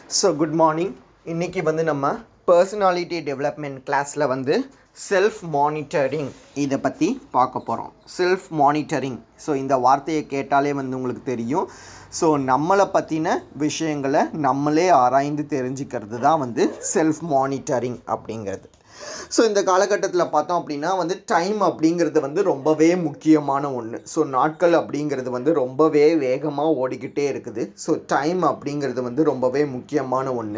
So good morning இன்றைக்கி வந்து நம்ம பர்சனாலிட்டி டெவலப்மெண்ட் கிளாஸில் வந்து செல்ஃப் மானிட்டரிங் இதை பற்றி பார்க்க போகிறோம் செல்ஃப் மானிட்டரிங் ஸோ இந்த வார்த்தையை கேட்டாலே வந்து உங்களுக்கு தெரியும் ஸோ நம்மளை பற்றின விஷயங்களை நம்மளே ஆராய்ந்து தெரிஞ்சுக்கிறது தான் வந்து செல்ஃப் மானிட்டரிங் அப்படிங்கிறது ஸோ இந்த காலகட்டத்தில் பார்த்தோம் அப்படின்னா வந்து டைம் அப்படிங்கிறது வந்து ரொம்பவே முக்கியமான ஒன்று ஸோ நாட்கள் அப்படிங்கிறது வந்து ரொம்பவே வேகமாக ஓடிக்கிட்டே இருக்குது ஸோ டைம் அப்படிங்கிறது வந்து ரொம்பவே முக்கியமான ஒன்று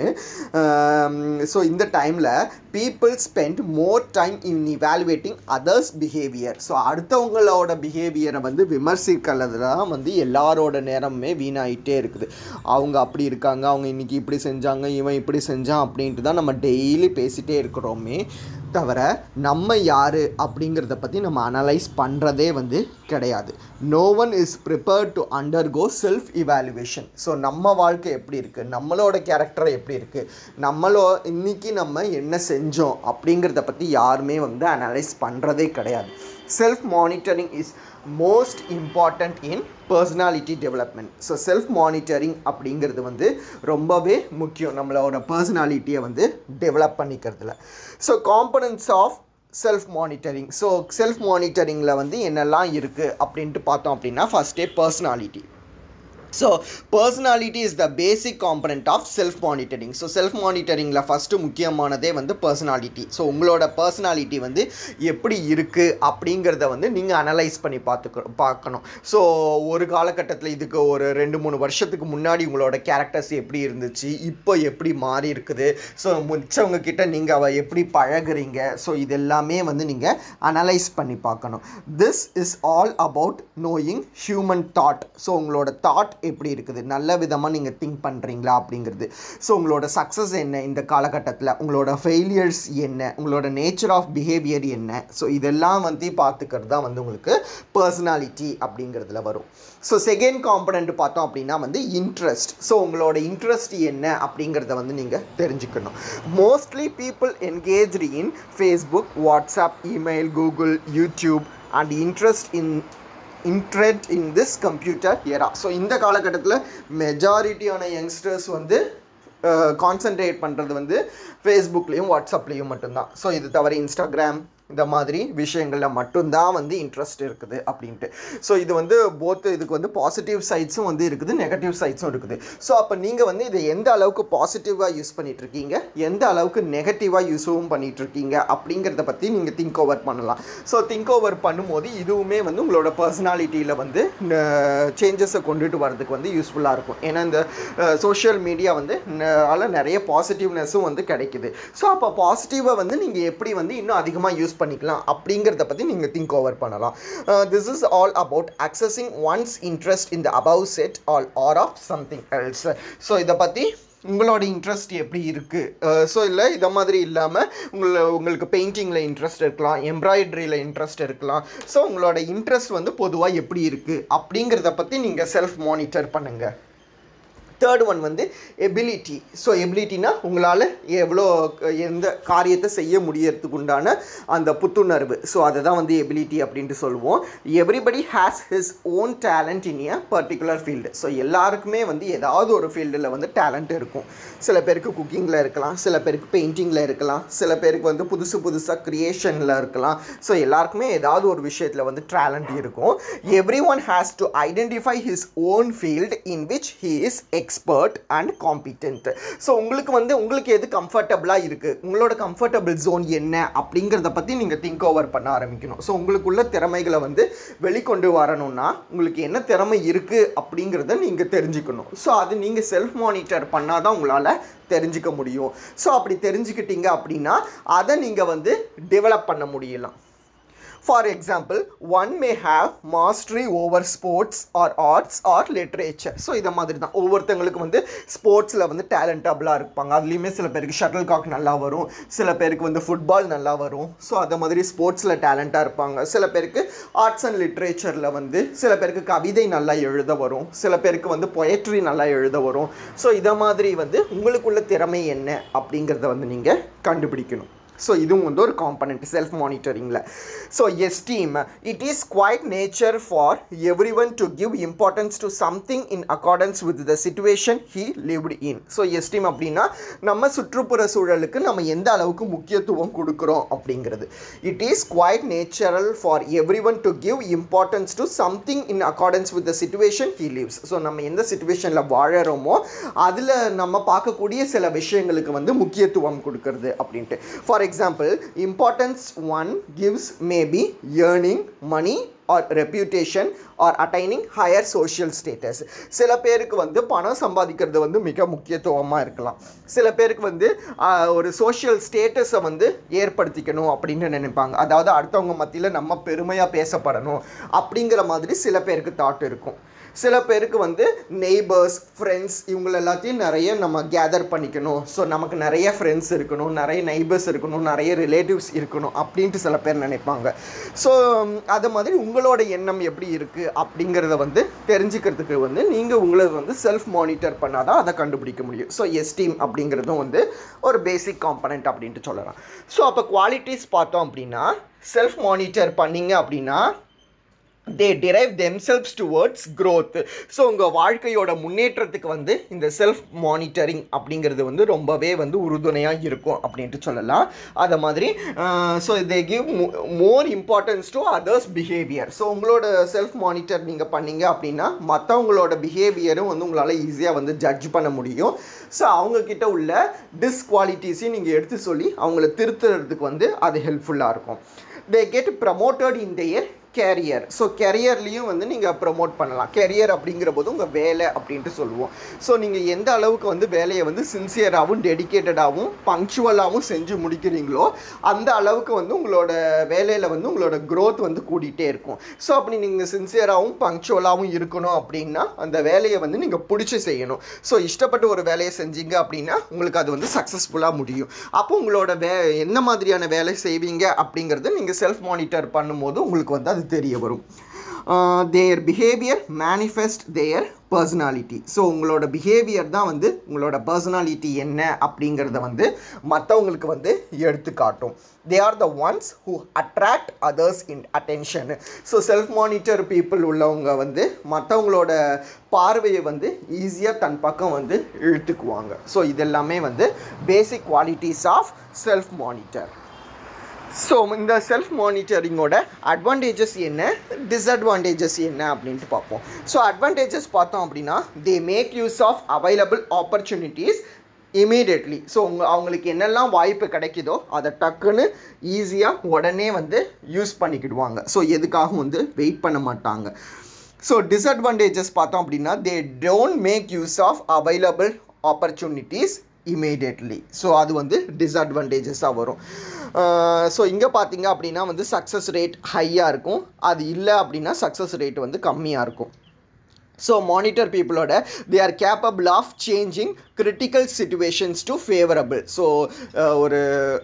ஸோ இந்த டைமில் people spend more time in evaluating others behaviour so அடுத்தவங்களோட பிஹேவியரை வந்து விமர்சிக்கிறது தான் வந்து எல்லாரோட நேரமுமே வீணாயிட்டே இருக்குது அவங்க அப்படி இருக்காங்க அவங்க இன்றைக்கி இப்படி செஞ்சாங்க இவன் இப்படி செஞ்சான் அப்படின்ட்டு தான் நம்ம டெய்லி பேசிகிட்டே இருக்கிறோமே தவிர நம்ம யார் அப்படிங்கிறத பற்றி நம்ம அனலைஸ் பண்ணுறதே வந்து கிடையாது no one is prepared to undergo self evaluation so நம்ம வாழ்க்கை எப்படி இருக்குது நம்மளோட கேரக்டர் எப்படி இருக்குது நம்மளோ இன்றைக்கி நம்ம என்ன செஞ்சோம் அப்படிங்கிறத பற்றி யாருமே வந்து அனலைஸ் பண்ணுறதே கிடையாது self monitoring is most important in personality development so self monitoring அப்படிங்கிறது வந்து ரொம்பவே முக்கியம் நம்மளோட பர்சனாலிட்டியை வந்து டெவலப் பண்ணிக்கிறதுல so components of self monitoring so self மானிட்டரிங்கில் வந்து என்னெல்லாம் இருக்குது அப்படின்ட்டு பார்த்தோம் அப்படின்னா ஃபஸ்ட்டே personality so personality is the basic component of self monitoring so self மானிட்டரிங்கில் ஃபஸ்ட்டு முக்கியமானதே வந்து பர்சனாலிட்டி ஸோ உங்களோட பர்சனாலிட்டி வந்து எப்படி இருக்குது அப்படிங்கிறத வந்து நீங்கள் அனலைஸ் பண்ணி பார்த்துக்க பார்க்கணும் ஸோ ஒரு காலகட்டத்தில் இதுக்கு ஒரு ரெண்டு மூணு வருஷத்துக்கு முன்னாடி உங்களோட கேரக்டர்ஸ் எப்படி இருந்துச்சு இப்போ எப்படி மாறி இருக்குது ஸோ மிச்சவங்க கிட்ட நீங்கள் அவ எப்படி பழகுறீங்க ஸோ இது எல்லாமே வந்து நீங்கள் அனலைஸ் பண்ணி பார்க்கணும் this is all about knowing human thought so உங்களோட தாட் எப்படி இருக்குது நல்ல விதமாக நீங்கள் திங்க் பண்ணுறீங்களா அப்படிங்கிறது ஸோ உங்களோட சக்ஸஸ் என்ன இந்த காலகட்டத்தில் உங்களோட ஃபெயிலியர்ஸ் என்ன உங்களோட நேச்சர் ஆஃப் பிஹேவியர் என்ன ஸோ இதெல்லாம் வந்து பார்த்துக்கிறது தான் வந்து உங்களுக்கு பர்சனாலிட்டி அப்படிங்கிறதுல வரும் ஸோ செகண்ட் காம்பனண்ட் பார்த்தோம் அப்படின்னா வந்து இன்ட்ரெஸ்ட் ஸோ உங்களோட இன்ட்ரெஸ்ட் என்ன அப்படிங்கிறத வந்து நீங்கள் தெரிஞ்சுக்கணும் mostly people engaged in Facebook WhatsApp email Google YouTube and interest in interest in this computer era so இந்த காலகட்டத்தில் மெஜாரிட்டியான யங்ஸ்டர்ஸ் வந்து கான்சன்ட்ரேட் பண்ணுறது வந்து ஃபேஸ்புக்லேயும் வாட்ஸ்அப்லேயும் மட்டும்தான் ஸோ இது தவிர இன்ஸ்டாகிராம் இந்த மாதிரி விஷயங்களில் மட்டும்தான் வந்து இன்ட்ரெஸ்ட் இருக்குது அப்படின்ட்டு ஸோ இது வந்து போத் இதுக்கு வந்து பாசிட்டிவ் சைட்ஸும் வந்து இருக்குது நெகட்டிவ் சைட்ஸும் இருக்குது ஸோ அப்போ நீங்கள் வந்து இதை எந்த அளவுக்கு பாசிட்டிவாக யூஸ் பண்ணிகிட்ருக்கீங்க எந்த அளவுக்கு நெகட்டிவாக யூஸும் பண்ணிகிட்ருக்கீங்க அப்படிங்கிறத பற்றி நீங்கள் திங்க் ஓவர் பண்ணலாம் ஸோ திங்க் ஓவர் பண்ணும்போது இதுவுமே வந்து உங்களோட பர்சனாலிட்டியில் வந்து சேஞ்சஸை கொண்டுட்டு வரதுக்கு வந்து யூஸ்ஃபுல்லாக இருக்கும் ஏன்னா இந்த சோஷியல் மீடியா வந்து அதில் நிறைய பாசிட்டிவ்னஸும் வந்து கிடைக்குது ஸோ அப்போ பாசிட்டிவாக வந்து நீங்கள் எப்படி வந்து இன்னும் அதிகமாக யூஸ் பண்ணிக்கலாம் அப்படிங்கிறத பற்றி நீங்கள் திங்க் ஓவர் பண்ணலாம் this is all about accessing one's interest in the above set all or of something else so இதை பற்றி உங்களோட இன்ட்ரெஸ்ட் எப்படி இருக்குது ஸோ இல்லை இதை மாதிரி இல்லாமல் உங்களை உங்களுக்கு பெயிண்டிங்கில் இன்ட்ரெஸ்ட் இருக்கலாம் எம்ப்ராய்டரியில் இன்ட்ரெஸ்ட் இருக்கலாம் ஸோ உங்களோட இன்ட்ரெஸ்ட் வந்து பொதுவாக எப்படி இருக்குது அப்படிங்கிறத பற்றி நீங்கள் செல்ஃப் மானிட்டர் பண்ணுங்கள் தேர்ட் ஒன் வந்து எபிலிட்டி ஸோ எபிலிட்டினா உங்களால் எவ்வளோ எந்த காரியத்தை செய்ய முடியறதுக்கு உண்டான அந்த புத்துணர்வு ஸோ அதை தான் வந்து எபிலிட்டி அப்படின்ட்டு சொல்லுவோம் everybody has his own talent in a particular field so எல்லாருக்குமே வந்து ஏதாவது ஒரு ஃபீல்டில் வந்து டேலண்ட் இருக்கும் சில பேருக்கு குக்கிங்கில் இருக்கலாம் சில பேருக்கு பெயிண்டிங்கில் இருக்கலாம் சில பேருக்கு வந்து புதுசு புதுசாக க்ரியேஷனில் இருக்கலாம் ஸோ எல்லாருக்குமே ஏதாவது ஒரு விஷயத்தில் வந்து டேலண்ட் இருக்கும் every one has to identify his own field in which he is expert and competent so உங்களுக்கு வந்து உங்களுக்கு எது கம்ஃபர்டபுளாக இருக்குது உங்களோட கம்ஃபர்டபுள் ஜோன் என்ன அப்படிங்கிறத பற்றி நீங்கள் திங்க் ஓவர் பண்ண ஆரம்பிக்கணும் ஸோ உங்களுக்குள்ள திறமைகளை வந்து வெளிக்கொண்டு வரணும்னா உங்களுக்கு என்ன திறமை இருக்குது அப்படிங்கிறத நீங்கள் தெரிஞ்சுக்கணும் ஸோ அது நீங்கள் செல்ஃப் மானிட்டர் பண்ணால் தான் உங்களால் தெரிஞ்சுக்க முடியும் ஸோ அப்படி தெரிஞ்சுக்கிட்டீங்க அப்படின்னா அதை நீங்கள் வந்து டெவலப் பண்ண முடியலாம் for example one may have mastery over sports or arts or literature so இதை மாதிரி தான் ஒவ்வொருத்தங்களுக்கு வந்து ஸ்போர்ட்ஸில் வந்து டேலண்டபிளாக இருப்பாங்க அதுலேயுமே சில பேருக்கு ஷட்டில் காக் நல்லா வரும் சில பேருக்கு வந்து ஃபுட்பால் நல்லா வரும் ஸோ அதை மாதிரி ஸ்போர்ட்ஸில் டேலண்ட்டாக இருப்பாங்க சில பேருக்கு ஆர்ட்ஸ் அண்ட் லிட்ரேச்சரில் வந்து சில பேருக்கு கவிதை நல்லா எழுத வரும் சில பேருக்கு வந்து பொயட்ரி நல்லா எழுத வரும் ஸோ இதை மாதிரி வந்து உங்களுக்குள்ள திறமை என்ன அப்படிங்கிறத வந்து நீங்கள் கண்டுபிடிக்கணும் ஸோ இதுவும் வந்து ஒரு காம்பனண்ட் செல்ஃப் மானிட்டரிங்கில் so esteem it is quite nature for every one to give importance to something in accordance with the situation he lived in so esteem அப்படின்னா நம்ம சுற்றுப்புற சூழலுக்கு நம்ம எந்த அளவுக்கு முக்கியத்துவம் கொடுக்குறோம் அப்படிங்கிறது it is quite natural for every one to give importance to something in accordance with the situation he lives so நம்ம எந்த சுச்சுவேஷனில் வாழறோமோ அதில் நம்ம பார்க்கக்கூடிய சில விஷயங்களுக்கு வந்து முக்கியத்துவம் கொடுக்கறது அப்படின்ட்டு for example importance one gives maybe earning money or reputation or attaining higher social status சில பேருக்கு வந்து பணம் சம்பாதிக்கிறது வந்து மிக முக்கியத்துவமாக இருக்கலாம் சில பேருக்கு வந்து ஆஹ், ஒரு சோஷியல் ஸ்டேட்டஸை வந்து ஏற்படுத்திக்கணும் அப்படின்னு நினைப்பாங்க அதாவது அடுத்தவங்க மத்தியில் நம்ம பெருமையாக பேசப்படணும் அப்படிங்கிற மாதிரி சில பேருக்கு தாட் இருக்கும் சில பேருக்கு வந்து நெய்பர்ஸ் ஃப்ரெண்ட்ஸ் இவங்க எல்லாத்தையும் நிறைய நம்ம கேதர் பண்ணிக்கணும் ஸோ நமக்கு நிறைய ஃப்ரெண்ட்ஸ் இருக்கணும் நிறைய நெய்பர்ஸ் இருக்கணும் நிறைய ரிலேட்டிவ்ஸ் இருக்கணும் அப்படின்ட்டு சில பேர் நினைப்பாங்க ஸோ அது மாதிரி உங்களோட எண்ணம் எப்படி இருக்குது அப்படிங்கிறத வந்து தெரிஞ்சுக்கிறதுக்கு வந்து நீங்கள் உங்களை வந்து செல்ஃப் மானிட்டர் பண்ணால் தான் அதை கண்டுபிடிக்க முடியும் ஸோ எஸ்டீம் அப்படிங்கிறதும் வந்து ஒரு பேசிக் காம்பனண்ட் அப்படின்ட்டு சொல்லலாம் ஸோ அப்போ குவாலிட்டிஸ் பார்த்தோம் அப்படின்னா செல்ஃப் மானிட்டர் பண்ணீங்க அப்படின்னா they drive themselves towards growth so உங்கள் வாழ்க்கையோட முன்னேற்றத்துக்கு வந்து இந்த செல்ஃப் மானிட்டரிங் அப்படிங்கிறது வந்து ரொம்பவே வந்து உறுதுணையாக இருக்கும் அப்படின்ட்டு சொல்லலாம் அதை மாதிரி so they give more importance to others behaviour so உங்களோட செல்ஃப் மானிட்டர் நீங்கள் பண்ணீங்க அப்படின்னா மற்றவங்களோட பிஹேவியரும் வந்து உங்களால் ஈஸியாக வந்து ஜட்ஜ் பண்ண முடியும் ஸோ அவங்கக்கிட்ட உள்ள டிஸ்குவாலிட்டிஸையும் நீங்கள் எடுத்து சொல்லி அவங்கள திருத்துறதுக்கு வந்து அது ஹெல்ப்ஃபுல்லாக இருக்கும் they get promoted in their career so கெரியர்லேயும் வந்து நீங்கள் ப்ரொமோட் பண்ணலாம் கெரியர் அப்படிங்கிற போது உங்கள் வேலை அப்படின்ட்டு சொல்லுவோம் ஸோ நீங்கள் எந்த அளவுக்கு வந்து வேலையை வந்து சின்சியராகவும் டெடிக்கேட்டடாகவும் பங்க்சுவலாகவும் செஞ்சு முடிக்கிறீங்களோ அந்த அளவுக்கு வந்து உங்களோட வேலையில் வந்து உங்களோட growth வந்து கூடிட்டே இருக்கும் ஸோ அப்படி நீங்கள் சின்சியராகவும் பங்க்சுவலாகவும் இருக்கணும் அப்படின்னா அந்த வேலையை வந்து நீங்கள் பிடிச்சி செய்யணும் ஸோ இஷ்டப்பட்டு ஒரு வேலையை செஞ்சீங்க அப்படின்னா உங்களுக்கு அது வந்து சக்ஸஸ்ஃபுல்லாக முடியும் அப்போ உங்களோட வே என்ன மாதிரியான வேலை செய்வீங்க அப்படிங்கிறது நீங்கள் செல்ஃப் மானிட்டர் பண்ணும்போது உங்களுக்கு வந்து அது தெரிய வரும் their behaviour manifest their personality so உங்களோட பிஹேவியர் தான் வந்து உங்களோட பர்சனாலிட்டி என்ன அப்படிங்கிறத வந்து மற்றவங்களுக்கு வந்து எடுத்து காட்டும் they are the ones who attract others in attention so self monitor people உள்ளவங்க வந்து மற்றவங்களோட பார்வையை வந்து ஈஸியாக தன் பக்கம் வந்து இழுத்துக்குவாங்க ஸோ இதெல்லாமே வந்து basic qualities of self monitor so இந்த செல்ஃப் மானிட்டரிங்கோட அட்வான்டேஜஸ் என்ன டிஸ்அட்வான்டேஜஸ் என்ன அப்படின்ட்டு பார்ப்போம் ஸோ அட்வான்டேஜஸ் பார்த்தோம் அப்படின்னா they make use of available opportunities immediately so உங்க அவங்களுக்கு என்னெல்லாம் வாய்ப்பு கிடைக்குதோ அதை டக்குன்னு ஈஸியாக உடனே வந்து யூஸ் பண்ணிக்கிடுவாங்க ஸோ எதுக்காகவும் வந்து வெயிட் பண்ண மாட்டாங்க ஸோ டிஸ்அட்வான்டேஜஸ் பார்த்தோம் அப்படின்னா they don't make use of available opportunities immediately so அது வந்து டிஸ்அட்வான்டேஜஸாக வரும் ஸோ இங்கே பார்த்தீங்க அப்படின்னா வந்து சக்ஸஸ் ரேட் ஹையாக இருக்கும் அது இல்லை அப்படின்னா சக்ஸஸ் ரேட் வந்து கம்மியாக இருக்கும் ஸோ மானிட்டர் பீப்புளோட they are capable of changing critical situations to favourable so ஒரு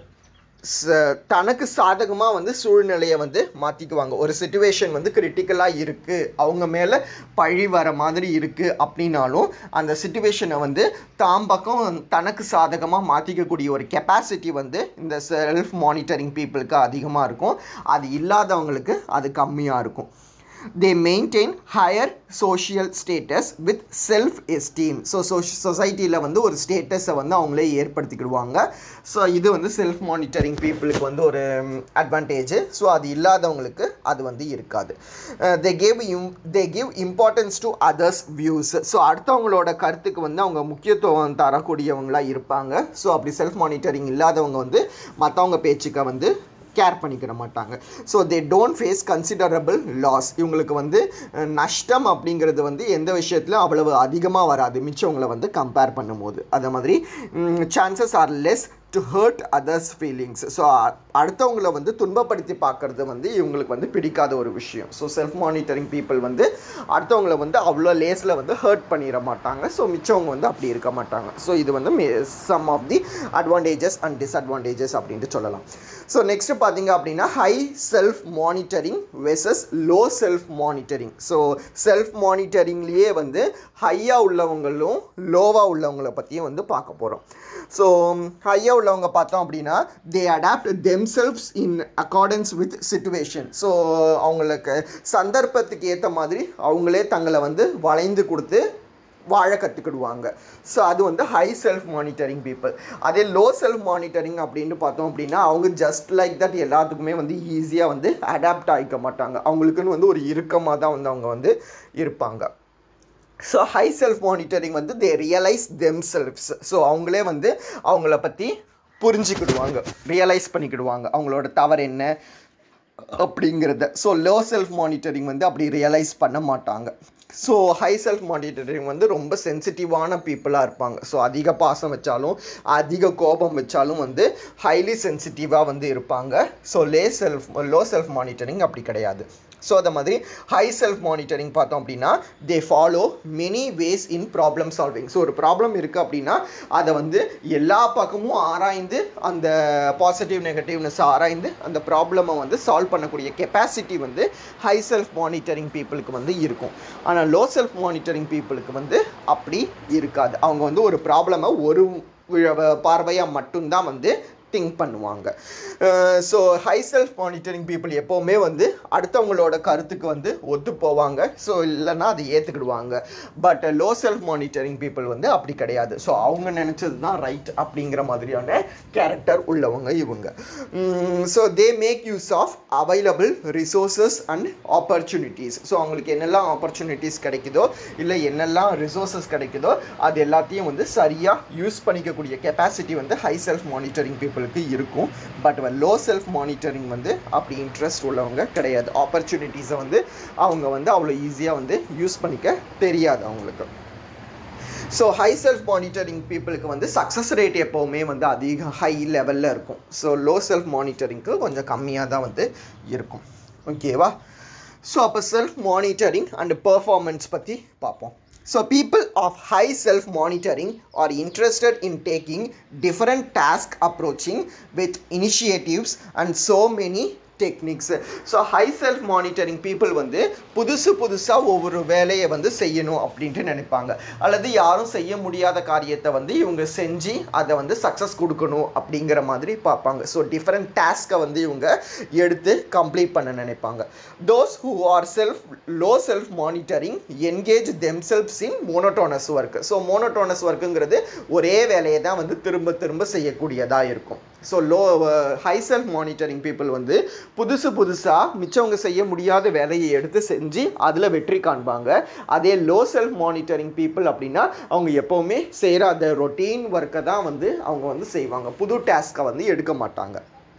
ச தனக்கு சாதகமாக வந்து சூழ்நிலையை வந்து மாற்றிக்குவாங்க ஒரு சுச்சுவேஷன் வந்து கிரிட்டிக்கலாக இருக்குது அவங்க மேலே பழி வர மாதிரி இருக்குது அப்படின்னாலும் அந்த சுச்சுவேஷனை வந்து தாம் பக்கம் தனக்கு சாதகமாக மாற்றிக்கக்கூடிய ஒரு கெப்பாசிட்டி வந்து இந்த செல்ஃப் மானிட்டரிங் பீப்புளுக்கு அதிகமாக இருக்கும் அது இல்லாதவங்களுக்கு அது கம்மியாக இருக்கும் they maintain higher social status with self esteem so சோஷ் சொசைட்டியில் வந்து ஒரு ஸ்டேட்டஸை வந்து அவங்களே ஏற்படுத்திக்கிடுவாங்க ஸோ இது வந்து செல்ஃப் மானிட்டரிங் பீப்புளுக்கு வந்து ஒரு அட்வான்டேஜ் ஸோ அது இல்லாதவங்களுக்கு அது வந்து இருக்காது தே கேவ் இம் they give importance to others views so அடுத்தவங்களோட கருத்துக்கு வந்து அவங்க முக்கியத்துவம் தரக்கூடியவங்களாக இருப்பாங்க ஸோ அப்படி செல்ஃப் மானிட்டரிங் இல்லாதவங்க வந்து மற்றவங்க பேச்சுக்க வந்து கேர் பண்ணிக்கிற மாட்டாங்க so they don't face considerable loss இவங்களுக்கு வந்து அஹ், நஷ்டம் அப்படிங்கிறது வந்து எந்த விஷயத்துலையும் அவ்வளவு அதிகமாக வராது மிச்சவங்களை வந்து கம்பேர் பண்ணும்போது அது மாதிரி chances are less to hurt others feelings so அடுத்தவங்கள வந்து துன்பப்படுத்தி பார்க்கறது வந்து இவங்களுக்கு வந்து பிடிக்காத ஒரு விஷயம் ஸோ செல்ஃப் மானிட்டரிங் பீப்புள் வந்து அடுத்தவங்கள வந்து அவ்வளோ லேஸில் வந்து ஹர்ட் பண்ணிட மாட்டாங்க ஸோ மிச்சவங்க வந்து அப்படி இருக்க மாட்டாங்க ஸோ இது வந்து some of the advantages and disadvantages அப்படின்ட்டு சொல்லலாம் ஸோ நெக்ஸ்ட் பார்த்தீங்க அப்படின்னா high self monitoring versus low self monitoring so self மானிட்டரிங்லேயே வந்து ஹையாக உள்ளவங்களும் லோவாக உள்ளவங்கள பற்றியும் வந்து பார்க்க போகிறோம் ஸோ ஹையாக உள்ளவங்க பார்த்தோம் அப்படின்னா they adapt themselves in accordance with situation so அவங்களுக்கு சந்தர்ப்பத்துக்கு ஏற்ற மாதிரி அவங்களே தங்களை வந்து வளைந்து கொடுத்து வாழ கற்றுக்கிடுவாங்க ஸோ அது வந்து ஹை செல்ஃப் மானிட்டரிங் பீப்புள் அதே லோ செல்ஃப் மானிட்டரிங் அப்படின்னு பார்த்தோம் அப்படின்னா அவங்க ஜஸ்ட் லைக் தட் எல்லாத்துக்குமே வந்து ஈஸியாக வந்து அடாப்ட் ஆகிக்க மாட்டாங்க அவங்களுக்குன்னு வந்து ஒரு இறுக்கமாக தான் வந்து அவங்க வந்து இருப்பாங்க ஸோ ஹை செல்ஃப் மானிட்டரிங் வந்து they realise themselves so அவங்களே வந்து அவங்கள பற்றி புரிஞ்சுக்கிடுவாங்க ரியலைஸ் பண்ணிக்கிடுவாங்க அவங்களோட தவறு என்ன அப்படிங்கிறத ஸோ லோ செல்ஃப் மானிட்டரிங் வந்து அப்படி ரியலைஸ் பண்ண மாட்டாங்க ஸோ ஹை செல்ஃப் மானிட்டரிங் வந்து ரொம்ப சென்சிட்டிவான பீப்புளாக இருப்பாங்க ஸோ அதிக பாசம் வச்சாலும் அதிக கோபம் வச்சாலும் வந்து ஹைலி சென்சிட்டிவாக வந்து இருப்பாங்க ஸோ லே செல்ஃப் லோ செல்ஃப் மானிட்டரிங் அப்படி கிடையாது ஸோ அதை மாதிரி ஹை செல்ஃப் மானிட்டரிங் பார்த்தோம் அப்படின்னா they follow many ways in problem solving so ஒரு ப்ராப்ளம் இருக்குது அப்படின்னா அதை வந்து எல்லா பக்கமும் ஆராய்ந்து அந்த பாசிட்டிவ் நெகட்டிவ்னஸ் ஆராய்ந்து அந்த ப்ராப்ளமை வந்து சால்வ் பண்ணக்கூடிய கெப்பாசிட்டி வந்து ஹை செல்ஃப் மானிட்டரிங் பீப்புளுக்கு வந்து இருக்கும் ஆனால் லோ செல்ஃப் மானிட்டரிங் பீப்புளுக்கு வந்து அப்படி இருக்காது அவங்க வந்து ஒரு ப்ராப்ளமை ஒரு பார்வையாக மட்டும்தான் வந்து திங்க் பண்ணுவாங்க so high self monitoring people எப்போவுமே வந்து அடுத்தவங்களோட கருத்துக்கு வந்து ஒத்து போவாங்க ஸோ இல்லைன்னா அதை ஏற்றுக்கிடுவாங்க but low self monitoring people வந்து அப்படி கிடையாது ஸோ அவங்க நினச்சது தான் ரைட் அப்படிங்கிற மாதிரியான கேரக்டர் உள்ளவங்க இவங்க so they make use of available resources and opportunities so அவங்களுக்கு என்னெல்லாம் ஆப்பர்ச்சுனிட்டிஸ் கிடைக்குதோ இல்லை என்னெல்லாம் ரிசோர்ஸஸ் கிடைக்குதோ அது எல்லாத்தையும் வந்து சரியாக யூஸ் பண்ணிக்கக்கூடிய கெப்பாசிட்டி வந்து ஹை செல்ஃப் மானிட்டரிங் பீப்புளுக்கு இருக்கும் பட் லோ செல்ஃப் மானிட்டரிங் வந்து அப்படி இன்ட்ரெஸ்ட் உள்ளவங்க கிடையாது ஆப்பர்ச்சுனிட்டிஸை வந்து அவங்க வந்து அவ்வளோ ஈஸியாக வந்து யூஸ் பண்ணிக்க தெரியாது அவங்களுக்கு ஸோ ஹை செல்ஃப் மானிட்டரிங் பீப்புளுக்கு வந்து சக்ஸஸ் ரேட் எப்போவுமே வந்து அதிக ஹை லெவலில் இருக்கும் ஸோ லோ செல்ஃப் மானிட்டரிங்க்கு கொஞ்சம் கம்மியாக தான் வந்து இருக்கும் ஓகேவா ஸோ அப்போ செல்ஃப் மானிட்டரிங் அண்ட் பெர்ஃபார்மன்ஸ் பற்றி பார்ப்போம் so people of high self monitoring are interested in taking different task approaching with initiatives and so many techniques so high self monitoring people வந்து புதுசு புதுசாக ஒவ்வொரு வேலையை வந்து செய்யணும் அப்படின்ட்டு நினைப்பாங்க அல்லது யாரும் செய்ய முடியாத காரியத்தை வந்து இவங்க செஞ்சு அதை வந்து சக்ஸஸ் கொடுக்கணும் அப்படிங்கிற மாதிரி பார்ப்பாங்க ஸோ டிஃப்ரெண்ட் டாஸ்க்கை வந்து இவங்க எடுத்து கம்ப்ளீட் பண்ண நினைப்பாங்க those who are self low self monitoring engage themselves in monotonous work so monotonous ஒர்க்குங்கிறது ஒரே வேலையை தான் வந்து திரும்ப திரும்ப செய்யக்கூடியதாக இருக்கும் so low high self monitoring people வந்து புதுசு புதுசாக மிச்சவங்க செய்ய முடியாத வேலையை எடுத்து செஞ்சு அதில் வெற்றி காண்பாங்க அதே லோ செல்ஃப் மானிட்டரிங் பீப்புள் அப்படின்னா அவங்க எப்போவுமே செய்கிற அந்த ரொட்டீன் ஒர்க்கை தான் வந்து அவங்க வந்து செய்வாங்க புது டாஸ்க்கை வந்து எடுக்க மாட்டாங்க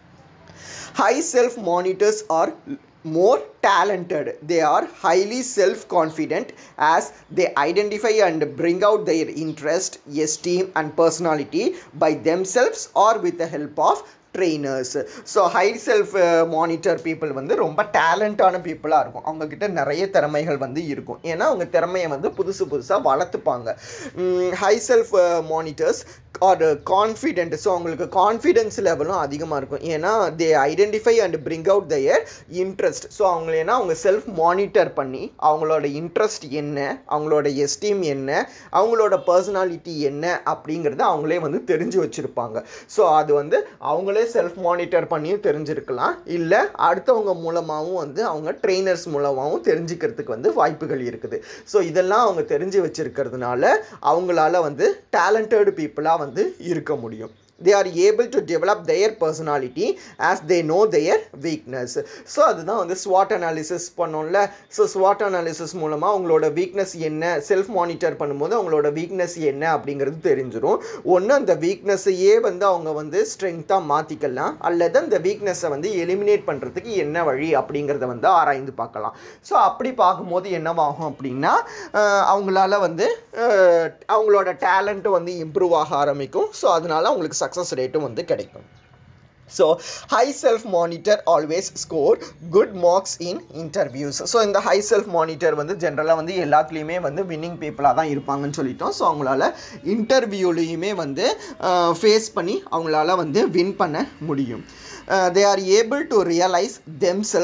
high self monitors are more talented they are highly self confident as they identify and bring out their interest esteem and personality by themselves or with the help of trainers so high self monitor people வந்து ரொம்ப டேலண்டான பீப்புளாக இருக்கும் அவங்கக்கிட்ட நிறைய திறமைகள் வந்து இருக்கும் ஏன்னா அவங்க திறமையை வந்து புதுசு புதுசாக வளர்த்துப்பாங்க high self monitors are confident so அவங்களுக்கு கான்ஃபிடென்ஸ் லெவலும் அதிகமாக இருக்கும் ஏன்னா they identify and bring out their interest so அவங்க ஏன்னா அவங்க செல்ஃப் மானிட்டர் பண்ணி அவங்களோட இன்ட்ரெஸ்ட் என்ன அவங்களோட எஸ்டீம் என்ன அவங்களோட பர்சனாலிட்டி என்ன அப்படிங்கிறத அவங்களே வந்து தெரிஞ்சு வச்சுருப்பாங்க ஸோ அது வந்து அவங்களே செல்ஃப் மானிட்டர் பண்ணியும் தெரிஞ்சிருக்கலாம் இல்லை அடுத்தவங்க மூலமாகவும் வந்து அவங்க ட்ரெயினர்ஸ் மூலமாகவும் தெரிஞ்சுக்கிறதுக்கு வந்து வாய்ப்புகள் இருக்குது ஸோ இதெல்லாம் அவங்க தெரிஞ்சு வச்சுருக்கிறதுனால அவங்களால வந்து டேலண்டட் பீப்புளாக வந்து இருக்க முடியும் they are able to develop their personality as they know their weakness so அதுதான் வந்து ஸ்வாட் அனாலிசிஸ் பண்ணோம்ல ஸோ ஸ்வாட் அனாலிசிஸ் மூலமாக அவங்களோட வீக்னஸ் என்ன செல்ஃப் மானிட்டர் பண்ணும்போது அவங்களோட வீக்னஸ் என்ன அப்படிங்கிறது தெரிஞ்சிடும் ஒன்று அந்த வீக்னஸையே வந்து அவங்க வந்து ஸ்ட்ரென்த்தாக மாற்றிக்கலாம் அல்லது அந்த வீக்னஸை வந்து எலிமினேட் பண்ணுறதுக்கு என்ன வழி அப்படிங்கிறத வந்து ஆராய்ந்து பார்க்கலாம் ஸோ அப்படி பார்க்கும்போது என்னவாகும் அப்படின்னா அஹ், அவங்களால வந்து அஹ், அவங்களோட டேலண்ட் வந்து இம்ப்ரூவ் ஆக ஆரம்பிக்கும் ஸோ அதனால அவங்களுக்கு சக்ஸஸ் ரேட்டும் வந்து கிடைக்கும் so high self monitor always score good marks in interviews so இந்த ஹை செல்ஃப் மானிட்டர் வந்து ஜென்ரலாக வந்து எல்லாத்துலேயுமே வந்து வின்னிங் பீப்புளாக தான் இருப்பாங்கன்னு சொல்லிட்டோம் ஸோ அவங்களால இன்டர்வியூலையுமே வந்து ஃபேஸ் பண்ணி அவங்களால வந்து வின் பண்ண முடியும் they are able to realise themselves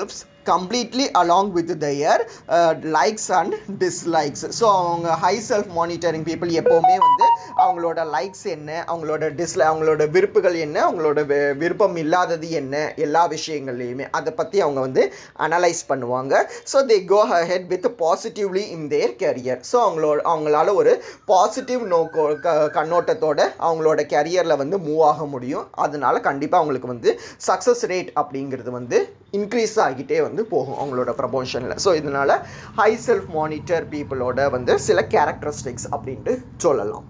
completely along with their likes and dislikes so அவங்க ஹை செல்ஃப் மானிட்டரிங் பீப்புள் எப்போவுமே வந்து அவங்களோட லைக்ஸ் என்ன அவங்களோட டிஸ்லை அவங்களோட விருப்புகள் என்ன அவங்களோட வி- விருப்பம் இல்லாதது என்ன எல்லா விஷயங்கள்லையுமே அதை பற்றி அவங்க வந்து அனலைஸ் பண்ணுவாங்க so they go ahead with positively in their career so அவங்களோட அவங்களால ஒரு பாசிட்டிவ் நோக்கோ க கண்ணோட்டத்தோட அவங்களோட கேரியரில் வந்து மூவ் ஆக முடியும் அதனால கண்டிப்பாக அவங்களுக்கு வந்து சக்ஸஸ் ரேட் அப்படிங்கிறது வந்து இன்க்ரீஸ் ஆகிட்டே வந்து போகும் அவங்களோட ப்ரமோஷனில் ஸோ இதனால் ஹை செல்ஃப் மானிட்டர் பீப்புளோட வந்து சில கேரக்டரிஸ்டிக்ஸ் அப்படின்ட்டு சொல்லலாம்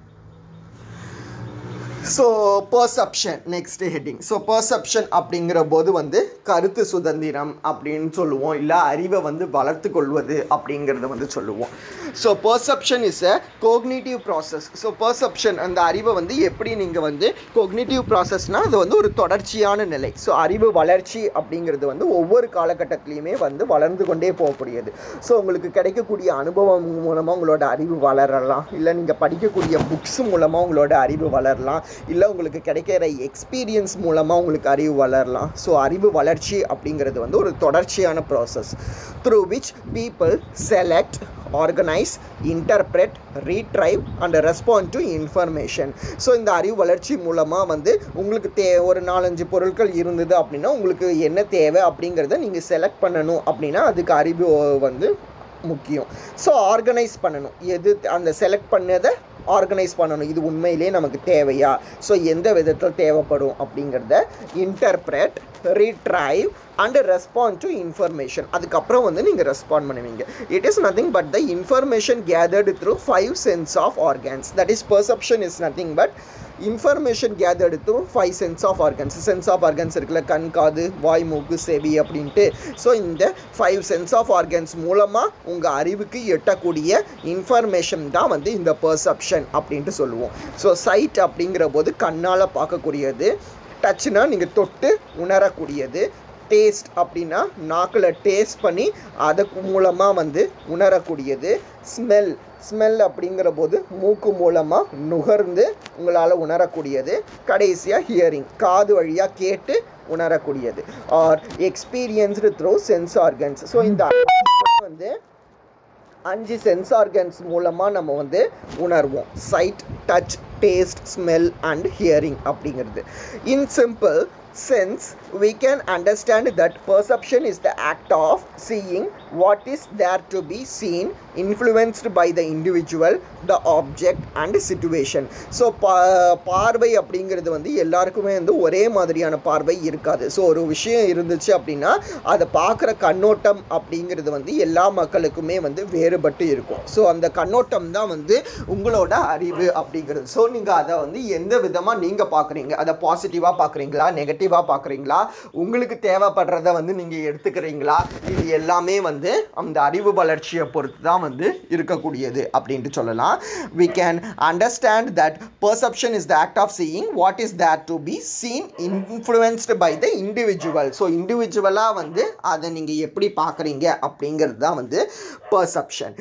so perception next heading so perception அப்படிங்கிற போது வந்து கருத்து சுதந்திரம் அப்படின்னு சொல்லுவோம் இல்லை அறிவை வந்து வளர்த்து கொள்வது அப்படிங்கிறத வந்து சொல்லுவோம் so perception is a cognitive process so perception அந்த அறிவை வந்து எப்படி நீங்கள் வந்து கோக்னிட்டிவ் ப்ராசஸ்னால் அது வந்து ஒரு தொடர்ச்சியான நிலை ஸோ அறிவு வளர்ச்சி அப்படிங்கிறது வந்து ஒவ்வொரு காலகட்டத்திலையுமே வந்து வளர்ந்து கொண்டே போகக்கூடியது ஸோ உங்களுக்கு கிடைக்கக்கூடிய அனுபவம் மூலமாக உங்களோட அறிவு வளரலாம் இல்லை நீங்கள் படிக்கக்கூடிய புக்ஸ் மூலமாக உங்களோட அறிவு வளரலாம் இல்லை உங்களுக்கு கிடைக்கிற எக்ஸ்பீரியன்ஸ் மூலமாக உங்களுக்கு அறிவு வளரலாம் ஸோ அறிவு வளர்ச்சி அப்படிங்கிறது வந்து ஒரு தொடர்ச்சியான process through which people select organise interpret retrieve and respond to information so இந்த அறிவு வளர்ச்சி மூலமாக வந்து உங்களுக்கு தே ஒரு நாலஞ்சு பொருட்கள் இருந்தது அப்படின்னா உங்களுக்கு என்ன தேவை அப்படிங்கிறத நீங்கள் செலக்ட் பண்ணணும் அப்படின்னா அதுக்கு அறிவு வந்து முக்கியம் ஸோ ஆர்கனைஸ் பண்ணணும் எது அந்த செலக்ட் பண்ணதை ஆர்கனைஸ் பண்ணணும் இது உண்மையிலே நமக்கு தேவையா ஸோ எந்த விதத்தில் தேவைப்படும் அப்படிங்கிறத interpret retrieve and respond to information அதுக்கப்புறம் வந்து நீங்கள் ரெஸ்பாண்ட் பண்ணுவீங்க it is nothing but the information gathered through five sense of organs that is perception is nothing but information gathered through five sense of organs sense of organs இருக்குல்ல கண் காது வாய் மூக்கு செவி அப்படின்ட்டு ஸோ இந்த ஃபைவ் சென்ஸ் ஆஃப் ஆர்கன்ஸ் மூலமாக உங்கள் அறிவுக்கு எட்டக்கூடிய இன்ஃபர்மேஷன் தான் வந்து இந்த பர்செப்ஷன் அப்படின்ட்டு சொல்லுவோம் ஸோ சைட் அப்படிங்கிற போது கண்ணால் பார்க்கக்கூடியது டச்னா நீங்கள் தொட்டு உணரக்கூடியது டேஸ்ட் அப்படின்னா நாக்கில் டேஸ்ட் பண்ணி அதுக்கு மூலமாக வந்து உணரக்கூடியது ஸ்மெல் ஸ்மெல் அப்படிங்கிற போது மூக்கு மூலமாக நுகர்ந்து உங்களால் உணரக்கூடியது கடைசியாக ஹியரிங் காது வழியாக கேட்டு உணரக்கூடியது are experienced through sense organs so இந்த வந்து அஞ்சு சென்ஸ் ஆர்கன்ஸ் மூலமாக நம்ம வந்து உணர்வோம் sight touch taste smell and hearing அப்படிங்கிறது in simple sense we can understand that perception is the act of seeing what is there to be seen influenced by the individual the object and situation so பா பார்வை அப்படிங்கிறது வந்து எல்லாருக்குமே வந்து ஒரே மாதிரியான பார்வை இருக்காது ஸோ ஒரு விஷயம் இருந்துச்சு அப்படின்னா அதை பார்க்குற கண்ணோட்டம் அப்படிங்கிறது வந்து எல்லா மக்களுக்குமே வந்து வேறுபட்டு இருக்கும் ஸோ அந்த கண்ணோட்டம் தான் வந்து உங்களோட அறிவு அப்படிங்கிறது ஸோ நீங்கள் அதை வந்து எந்த விதமாக நீங்கள் பார்க்குறீங்க அதை பாசிட்டிவாக பார்க்குறீங்களா நெகட்டிவாக பார்க்குறீங்களா உங்களுக்கு தேவைப்படுறத வந்து நீங்கள் எடுத்துக்கிறீங்களா இது எல்லாமே வந்து அந்த அறிவு வளர்ச்சியை பொறுத்து தான் வந்து இருக்கக்கூடியது அப்படின்ட்டு சொல்லலாம் we can understand that perception is the act of seeing what is there to be seen influenced by the individual so இண்டிவிஜுவலாக வந்து அதை நீங்கள் எப்படி பார்க்குறீங்க அப்படிங்கிறது தான் வந்து perception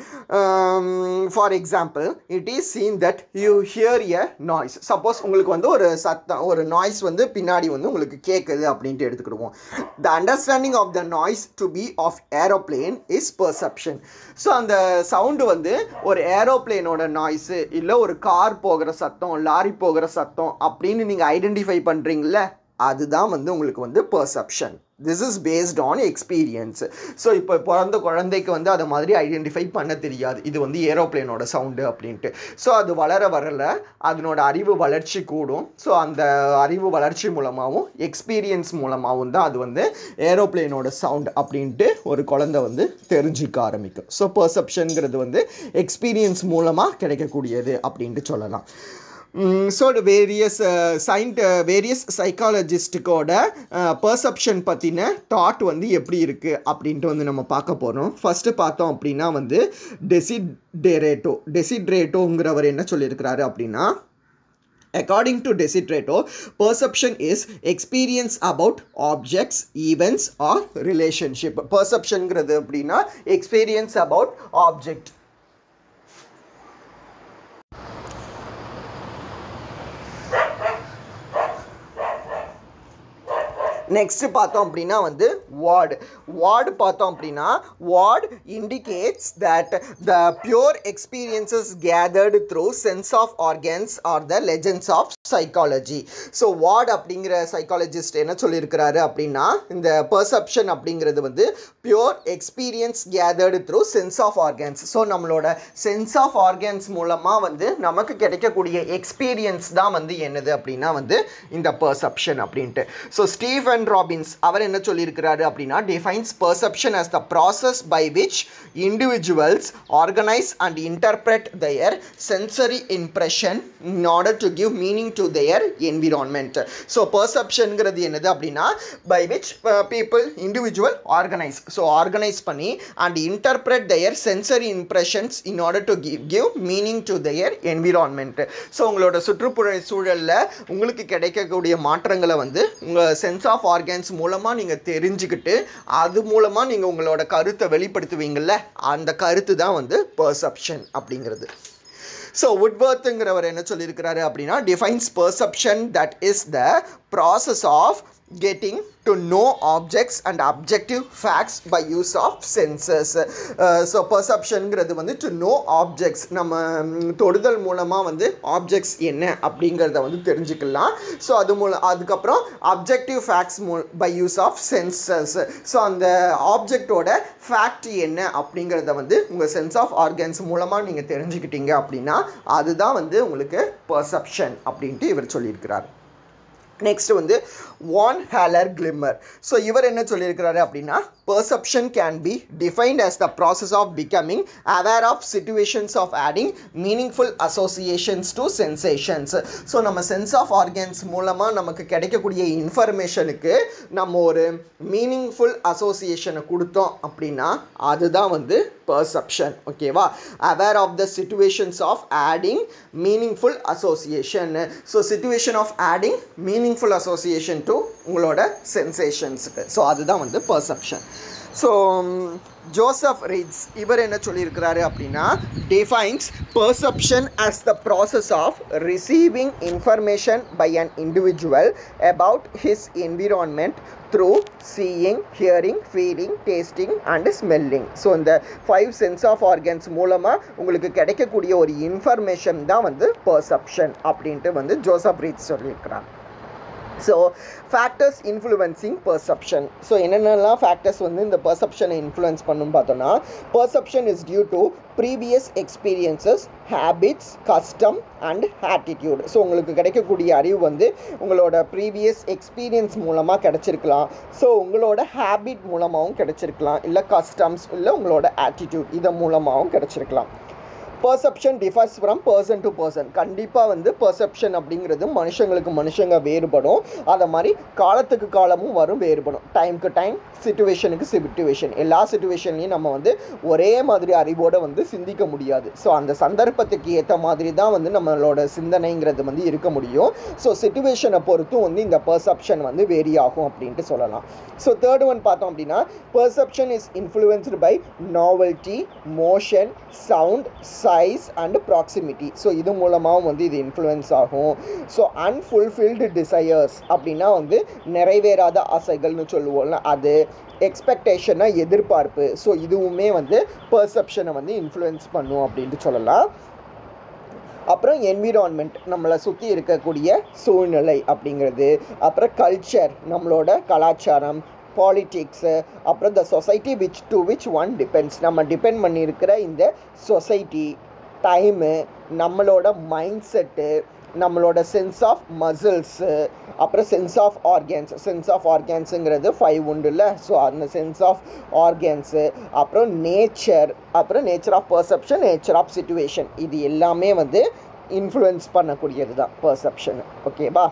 for example it is seen that you hear a noise suppose உங்களுக்கு வந்து ஒரு சத்தம் ஒரு நாய்ஸ் வந்து பின்னாடி வந்து உங்களுக்கு கேட்குது அப்படின்ட்டு எடுத்துக்கிடுவோம் the understanding of the noise to be of aeroplane is perception so அந்த சவுண்டு வந்து ஒரு ஏரோப்ளேனோட நாய்ஸு இல்லை ஒரு கார் போகிற சத்தம் லாரி போகிற சத்தம் அப்படின்னு நீங்கள் ஐடென்டிஃபை பண்ணுறீங்கள அதுதான் வந்து உங்களுக்கு வந்து perception this is based on experience so இப்போ பிறந்த குழந்தைக்கு வந்து அதை மாதிரி ஐடென்டிஃபை பண்ண தெரியாது இது வந்து ஏரோப்ளேனோட சவுண்டு அப்படின்ட்டு ஸோ அது வளர வரல அதனோட அறிவு வளர்ச்சி கூடும் ஸோ அந்த அறிவு வளர்ச்சி மூலமாகவும் எக்ஸ்பீரியன்ஸ் மூலமாகவும் தான் அது வந்து ஏரோப்ளேனோட சவுண்ட் அப்படின்ட்டு ஒரு குழந்தை வந்து தெரிஞ்சிக்க ஆரம்பிக்கும் ஸோ பர்செப்ஷனுங்கிறது வந்து எக்ஸ்பீரியன்ஸ் மூலமாக கிடைக்கக்கூடியது அப்படின்ட்டு சொல்லலாம் ஸோ வேரியஸ் சைண்ட் வேரியஸ் சைக்காலஜிஸ்ட்டுக்கோட பர்செப்ஷன் பற்றின தாட் வந்து எப்படி இருக்குது அப்படின்ட்டு வந்து நம்ம பார்க்க போகிறோம் ஃபஸ்ட்டு பார்த்தோம் அப்படின்னா வந்து டெசிடெரேட்டோ டெசிட்ரேட்டோங்கிறவர் என்ன சொல்லியிருக்கிறாரு அப்படின்னா According to Desitrato, perception is experience about objects, events or relationship. Perceptionங்கிறது அப்படின்னா experience about object. நெக்ஸ்ட் பார்த்தோம் அப்படின்னா வந்து வார்டு வார்டு பார்த்தோம் அப்படின்னா Ward indicates that the pure experiences gathered through sense of organs are the legends of psychology so Ward அப்படிங்கிற psychologist என்ன சொல்லியிருக்கிறாரு அப்படின்னா இந்த பர்செப்ஷன் அப்படிங்கிறது வந்து pure experience gathered through sense of organs so நம்மளோட சென்ஸ் ஆஃப் ஆர்கன்ஸ் மூலமாக வந்து நமக்கு கிடைக்கக்கூடிய எக்ஸ்பீரியன்ஸ் தான் வந்து என்னது அப்படின்னா வந்து இந்த பர்செப்ஷன் அப்படின்ட்டு ஸோ ஸ்டீஃபன் ராபின்ஸ் அவர் என்ன சொல்லியிருக்கிறாரு அப்படின்னா defines perception as the process by which individuals organize and interpret their sensory impression in order to give meaning to their environment so பர்செப்ஷனுங்கிறது என்னது அப்படின்னா by which uh, people individual organize so organise பண்ணி and interpret their sensory impressions in order to give, give meaning to their environment so உங்களோட சுற்றுப்புற சூழலில் உங்களுக்கு கிடைக்கக்கூடிய மாற்றங்களை வந்து உங்கள் சென்ஸ் ஆஃப் ஆர்கன்ஸ் மூலமாக நீங்கள் தெரிஞ்சுக்கிட்டு அது மூலமாக நீங்கள் உங்களோட கருத்தை வெளிப்படுத்துவீங்கள்ல அந்த கருத்து தான் வந்து பர்செப்ஷன் அப்படிங்கிறது ஸோ உட்வர்த்துங்கிறவர் என்ன சொல்லியிருக்கிறாரு அப்படின்னா defines perception that is the process of getting to know objects and objective facts by use of senses so பர்செப்ஷனுங்கிறது வந்து டு நோ ஆப்ஜெக்ட்ஸ் நம்ம ம், தொடுதல் மூலமாக வந்து ஆப்ஜெக்ட்ஸ் என்ன அப்படிங்கிறத வந்து தெரிஞ்சுக்கலாம் ஸோ அது மூலம் அதுக்கப்புறம் அப்ஜெக்டிவ் ஃபேக்ட்ஸ் மூ by use of senses so அந்த ஆப்ஜெக்டோட ஃபேக்ட் என்ன அப்படிங்கிறத வந்து உங்கள் சென்ஸ் ஆஃப் ஆர்கன்ஸ் மூலமாக நீங்கள் தெரிஞ்சுக்கிட்டீங்க அப்படின்னா அதுதான் வந்து உங்களுக்கு பர்செப்ஷன் அப்படின்ட்டு இவர் சொல்லியிருக்கிறார் நெக்ஸ்ட் வந்து வான் ஹேலர் கிளிம்மர் ஸோ இவர் என்ன சொல்லியிருக்கிறாரு அப்படின்னா perception can be defined as the process of becoming aware of situations of adding meaningful associations to sensations so நம்ம சென்ஸ் ஆஃப் ஆர்கன்ஸ் மூலமாக நமக்கு கிடைக்கக்கூடிய இன்ஃபர்மேஷனுக்கு நம்ம ஒரு மீனிங்ஃபுல் அசோசியேஷனை கொடுத்தோம் அப்படின்னா அதுதான் வந்து பர்செப்ஷன் ஓகேவா aware of the situations of adding meaningful association so situation of adding meaningful association to உங்களோட சென்சேஷன்ஸுக்கு ஸோ அதுதான் வந்து பர்செப்ஷன் ஸோ ஜோசப் ரீட்ஸ் இவர் என்ன சொல்லியிருக்கிறாரு அப்படின்னா defines perception as the process of receiving information by an individual about his environment through seeing, hearing, feeling, tasting and smelling. So இந்த five sense of organs மூலமாக உங்களுக்கு கிடைக்கக்கூடிய ஒரு இன்ஃபர்மேஷன் தான் வந்து பர்செப்ஷன் அப்படின்ட்டு வந்து ஜோசப் ரீட்ஸ் சொல்லியிருக்கிறார் so factors influencing perception so என்னென்னலாம் ஃபேக்டர்ஸ் வந்து இந்த பர்செப்ஷனை இன்ஃப்ளூயன்ஸ் பண்ணும் பார்த்தோன்னா perception is due to previous experiences habits custom and attitude so உங்களுக்கு கிடைக்கக்கூடிய அறிவு வந்து உங்களோட ப்ரீவியஸ் எக்ஸ்பீரியன்ஸ் மூலமாக கிடைச்சிருக்கலாம் ஸோ உங்களோட ஹேபிட் மூலமாகவும் கிடைச்சிருக்கலாம் இல்லை கஸ்டம்ஸ் இல்லை உங்களோட ஆட்டிடியூட் இதன் மூலமாகவும் கிடைச்சிருக்கலாம் perception differs from person to person கண்டிப்பாக வந்து பர்செப்ஷன் அப்படிங்கிறது மனுஷங்களுக்கு மனுஷங்க வேறுபடும் அதை மாதிரி காலத்துக்கு காலமும் வரும் வேறுபடும் டைம்க்கு டைம் சுச்சுவேஷனுக்கு சிச்சுவேஷன் எல்லா சுச்சுவேஷன்லையும் நம்ம வந்து ஒரே மாதிரி அறிவோடு வந்து சிந்திக்க முடியாது ஸோ அந்த சந்தர்ப்பத்துக்கு ஏற்ற மாதிரி தான் வந்து நம்மளோட சிந்தனைங்கிறது வந்து இருக்க முடியும் ஸோ சுச்சுவேஷனை பொறுத்தும் வந்து இந்த பர்செப்ஷன் வந்து வேரி ஆகும் அப்படின்ட்டு சொல்லலாம் ஸோ தேர்ட் ஒன் பார்த்தோம் அப்படின்னா perception is influenced by novelty motion sound size and proximity so இது மூலமாகவும் வந்து இது இன்ஃப்ளூயன்ஸ் ஆகும் ஸோ அன்ஃபுல்ஃபில்டு டிசையர்ஸ் அப்படின்னா வந்து நிறைவேறாத ஆசைகள்னு சொல்லுவோம்ல அது எக்ஸ்பெக்டேஷனா எதிர்பார்ப்பு ஸோ இதுவுமே வந்து பர்செப்ஷனை வந்து இன்ஃப்ளூயன்ஸ் பண்ணும் அப்படின்ட்டு சொல்லலாம் அப்புறம் என்விரான்மெண்ட் நம்மளை சுற்றி இருக்கக்கூடிய சூழ்நிலை அப்படிங்கிறது அப்புறம் கல்ச்சர் நம்மளோட கலாச்சாரம் பாலிட்டிக்ஸு அப்புறம் the society which to which one depends நம்ம டிபெண்ட் பண்ணியிருக்கிற இந்த சொசைட்டி டைமு நம்மளோட மைண்ட் செட்டு நம்மளோட சென்ஸ் ஆஃப் மசில்ஸு அப்புறம் sense of organs sense of ஆர்கன்ஸுங்கிறது ஃபைவ் உண்டுல்ல ஸோ அந்த சென்ஸ் ஆஃப் ஆர்கன்ஸு அப்புறம் நேச்சர் அப்புறம் nature of perception nature of situation இது எல்லாமே வந்து இன்ஃப்ளூயன்ஸ் பண்ணக்கூடியது தான் பர்செப்ஷன் ஓகேவா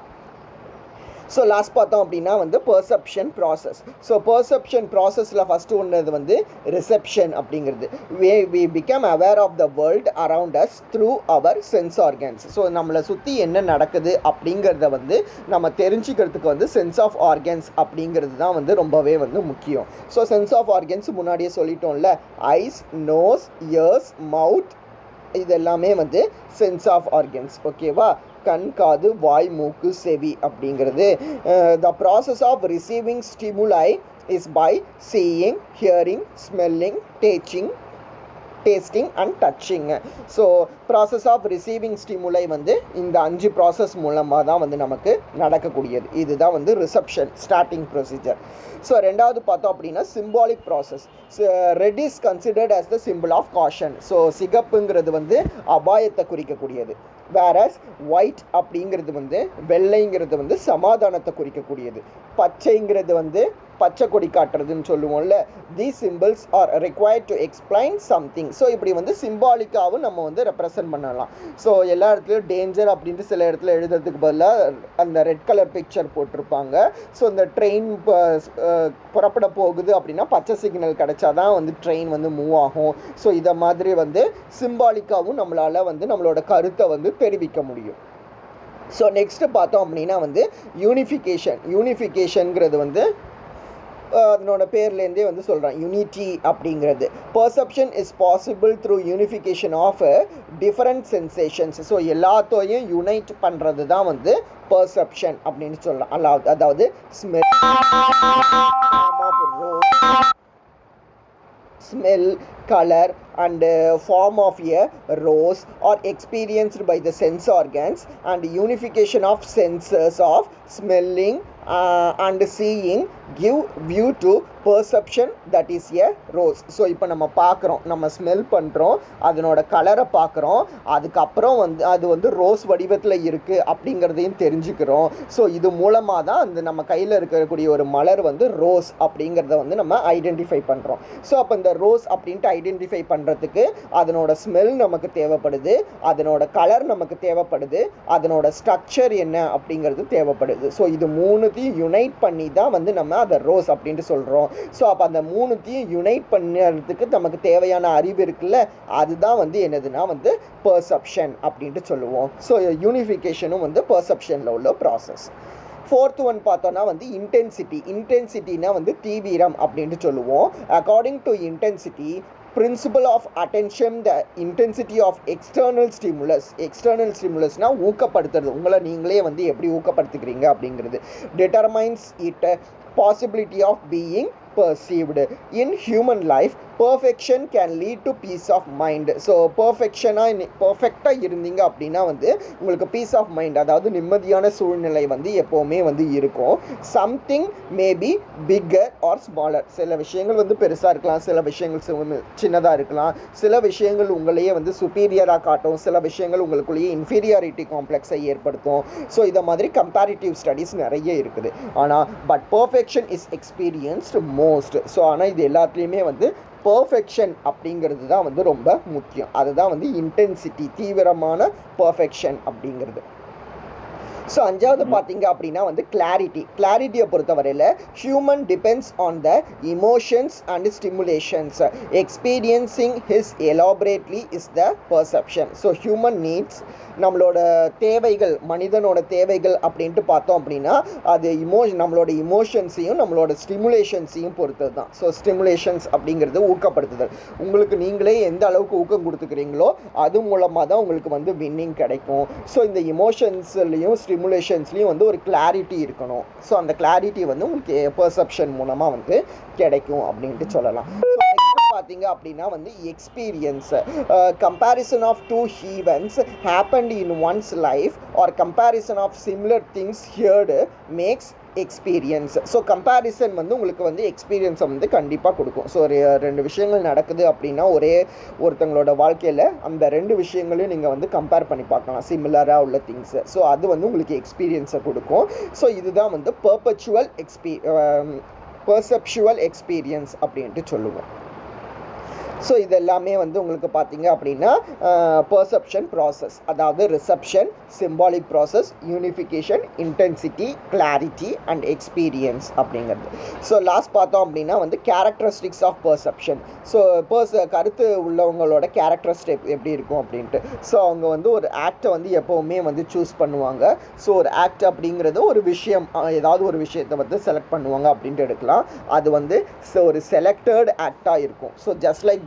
ஸோ லாஸ்ட் பார்த்தோம் அப்படின்னா வந்து பர்செப்ஷன் ப்ராசஸ் ஸோ பர்செப்ஷன் ப்ராசஸில் ஃபஸ்ட்டு ஒன்றது வந்து ரிசெப்ஷன் அப்படிங்கிறது way we become aware of the world around us through our sense organs so நம்மளை சுற்றி என்ன நடக்குது அப்படிங்கிறத வந்து நம்ம தெரிஞ்சுக்கிறதுக்கு வந்து சென்ஸ் ஆஃப் ஆர்கன்ஸ் அப்படிங்கிறது தான் வந்து ரொம்பவே வந்து முக்கியம் ஸோ சென்ஸ் ஆஃப் ஆர்கன்ஸ் முன்னாடியே சொல்லிட்டோம்ல ஐஸ் நோஸ் இயர்ஸ் மவுத் இது எல்லாமே வந்து சென்ஸ் ஆஃப் ஆர்கன்ஸ் ஓகேவா கண் காது வாய் மூக்கு செவி அப்படிங்கிறது the process of receiving stimuli is by seeing hearing smelling tasting tasting and touching so process of receiving stimuli வந்து இந்த அஞ்சு ப்ராசஸ் மூலமாக தான் வந்து நமக்கு நடக்கக்கூடியது இதுதான் வந்து ரிசப்ஷன் ஸ்டார்டிங் ப்ரொசீஜர் ஸோ ரெண்டாவது பார்த்தோம் அப்படின்னா symbolic process red is considered as the symbol of caution so சிகப்புங்கிறது வந்து அபாயத்தை குறிக்கக்கூடியது வேரஸ் ஒயிட் அப்படிங்கிறது வந்து வெள்ளைங்கிறது வந்து சமாதானத்தை குறிக்கக்கூடியது பச்சைங்கிறது வந்து பச்சை கொடி காட்டுறதுன்னு சொல்லுவோம்ல the symbols are required to explain something so இப்படி வந்து சிம்பாலிக்காகவும் நம்ம வந்து ரெப்ரசன்ட் பண்ணலாம் ஸோ எல்லா இடத்துலையும் டேஞ்சர் அப்படின்ட்டு சில இடத்துல எழுதுறதுக்கு பதிலாக அந்த ரெட் கலர் பிக்சர் போட்டிருப்பாங்க ஸோ இந்த ட்ரெயின் புறப்பட போகுது அப்படின்னா பச்சை சிக்னல் கிடைச்சாதான் வந்து ட்ரெயின் வந்து மூவ் ஆகும் ஸோ இதை மாதிரி வந்து சிம்பாலிக்காகவும் நம்மளால் வந்து நம்மளோட கருத்தை வந்து தெரிவிக்க முடியும் ஸோ நெக்ஸ்ட்டு பார்த்தோம் அப்படின்னா வந்து யூனிஃபிகேஷன் யூனிஃபிகேஷனுங்கிறது வந்து அஹ் அதனோட பேர்லேருந்தே வந்து சொல்கிறேன் யூனிட்டி அப்படிங்கிறது perception is possible through unification of different sensations so எல்லாத்தையும் யுனைட் பண்ணுறது தான் வந்து பர்செப்ஷன் அப்படின்னு சொல்லலாம் அல்லாவது அதாவது smell smell colour and uh, form of a rose are experienced by the sense organs and unification of senses of smelling uh, and seeing give view to perception that is a rose so இப்போ நம்ம பார்க்குறோம் நம்ம smell பண்ணுறோம் அதனோட கலரை பார்க்குறோம் அதுக்கப்புறம் வந்து அது வந்து ரோஸ் வடிவத்தில் இருக்குது அப்படிங்கிறதையும் தெரிஞ்சுக்கிறோம் ஸோ இது மூலமாக தான் அந்த நம்ம கையில் இருக்கக்கூடிய ஒரு மலர் வந்து ரோஸ் அப்படிங்கிறத வந்து நம்ம ஐடென்டிஃபை பண்ணுறோம் ஸோ அப்போ இந்த ரோஸ் அப்படின்ட்டு ஐடென்டிஃபை பண்ணுறதுக்கு அதனோட ஸ்மெல் நமக்கு தேவைப்படுது அதனோட கலர் நமக்கு தேவைப்படுது அதனோட ஸ்ட்ரக்சர் என்ன அப்படிங்கிறது தேவைப்படுது ஸோ இது மூணுத்தையும் யுனைட் பண்ணி தான் வந்து நம்ம அதை ரோஸ் அப்படின்ட்டு சொல்கிறோம் ஸோ அப்போ அந்த மூணுத்தையும் யுனைட் பண்ணுறதுக்கு நமக்கு தேவையான அறிவு இருக்குல்ல அதுதான் வந்து என்னதுன்னா வந்து பர்செப்ஷன் அப்படின்ட்டு சொல்லுவோம் ஸோ யூனிஃபிகேஷனும் வந்து பர்செப்ஷனில் உள்ள ப்ராசஸ் ஃபோர்த் ஒன் பார்த்தோன்னா வந்து இன்டென்சிட்டி இன்டென்சிட்டினா வந்து தீவிரம் அப்படின்ட்டு சொல்லுவோம் according to intensity principle of attention the intensity of external stimulus external ஸ்டிமுலஸ்னால் ஊக்கப்படுத்துறது உங்களை நீங்களே வந்து எப்படி ஊக்கப்படுத்திக்கிறீங்க அப்படிங்கிறது determines it possibility of being perceived in human life perfection can lead to peace of mind so பர்ஃபெக்ஷனாக பர்ஃபெக்டாக இருந்தீங்க அப்படின்னா வந்து உங்களுக்கு பீஸ் ஆஃப் மைண்ட் அதாவது நிம்மதியான சூழ்நிலை வந்து எப்போவுமே வந்து இருக்கும் something maybe bigger or smaller சில விஷயங்கள் வந்து பெருசாக இருக்கலாம் சில விஷயங்கள் சின்னதாக இருக்கலாம் சில விஷயங்கள் உங்களையே வந்து சுப்பீரியராக காட்டும் சில விஷயங்கள் உங்களுக்குள்ளேயே இன்ஃபீரியாரிட்டி காம்ப்ளெக்ஸை ஏற்படுத்தும் ஸோ இதை மாதிரி கம்பேரிட்டிவ் ஸ்டடீஸ் நிறைய இருக்குது ஆனால் but perfection is experienced most so ஆனால் இது எல்லாத்துலேயுமே வந்து பர்ஃபெக்ஷன் அப்படிங்கிறது தான் வந்து ரொம்ப முக்கியம் அதுதான் வந்து இன்டென்சிட்டி தீவிரமான பர்ஃபெக்ஷன் அப்படிங்கிறது ஸோ அஞ்சாவது பார்த்தீங்க அப்படின்னா வந்து கிளாரிட்டி கிளாரிட்டியை பொறுத்தவரையில் human depends on the emotions and stimulations experiencing his elaborately is the perception so human needs நம்மளோட தேவைகள் மனிதனோட தேவைகள் அப்படின்ட்டு பார்த்தோம் அப்படின்னா அது இமோ நம்மளோட இமோஷன்ஸையும் நம்மளோட ஸ்டிமுலேஷன்ஸையும் பொறுத்தது தான் ஸோ ஸ்டிமுலேஷன்ஸ் அப்படிங்கிறது ஊக்கப்படுத்துதல் உங்களுக்கு நீங்களே எந்த அளவுக்கு ஊக்கம் கொடுத்துக்கிறீங்களோ அது மூலமாக தான் உங்களுக்கு வந்து வின்னிங் கிடைக்கும் ஸோ இந்த இமோஷன்ஸ்லேயும் ஸ்டிமுலேஷன்ஸ்லேயும் வந்து ஒரு கிளாரிட்டி இருக்கணும் ஸோ அந்த கிளாரிட்டி வந்து உங்களுக்கு பர்செப்ஷன் மூலமாக வந்து கிடைக்கும் அப்படின்ட்டு சொல்லலாம் ஸோ நெக்ஸ்ட் பார்த்தீங்க அப்படின்னா வந்து experience comparison of two events happened in one's life or comparison of similar things heard makes experience so comparison வந்து உங்களுக்கு வந்து எக்ஸ்பீரியன்ஸை வந்து கண்டிப்பாக கொடுக்கும் ஸோ ஒரு ரெண்டு விஷயங்கள் நடக்குது அப்படின்னா ஒரே ஒருத்தங்களோட வாழ்க்கையில் அந்த ரெண்டு விஷயங்களையும் நீங்கள் வந்து கம்பேர் பண்ணி பார்க்கலாம் சிமிலராக உள்ள திங்ஸு ஸோ அது வந்து உங்களுக்கு எக்ஸ்பீரியன்ஸை கொடுக்கும் ஸோ இதுதான் வந்து பர்பச்சுவல் எக்ஸ்பீ பர்செப்சுவல் எக்ஸ்பீரியன்ஸ் அப்படின்ட்டு சொல்லுவோம் ஸோ இது எல்லாமே வந்து உங்களுக்கு பார்த்தீங்க அப்படின்னா பர்செப்ஷன் ப்ராசஸ் அதாவது reception symbolic process unification intensity clarity and experience அப்படிங்கிறது ஸோ லாஸ்ட் பார்த்தோம் அப்படின்னா வந்து கேரக்டரிஸ்டிக்ஸ் ஆஃப் பர்செப்ஷன் ஸோ பர்ஸ் கருத்து உள்ளவங்களோட கேரக்டரிஸ்டிக் எப்படி இருக்கும் அப்படின்ட்டு ஸோ அவங்க வந்து ஒரு ஆக்டை வந்து எப்போவுமே வந்து சூஸ் பண்ணுவாங்க ஸோ ஒரு ஆக்ட் அப்படிங்கிறது ஒரு விஷயம் அஹ், ஏதாவது ஒரு விஷயத்தை வந்து செலக்ட் பண்ணுவாங்க அப்படின்ட்டு எடுக்கலாம் அது வந்து so ஒரு செலக்டட் ஆக்டாக இருக்கும் ஸோ ஜஸ்ட் லைக்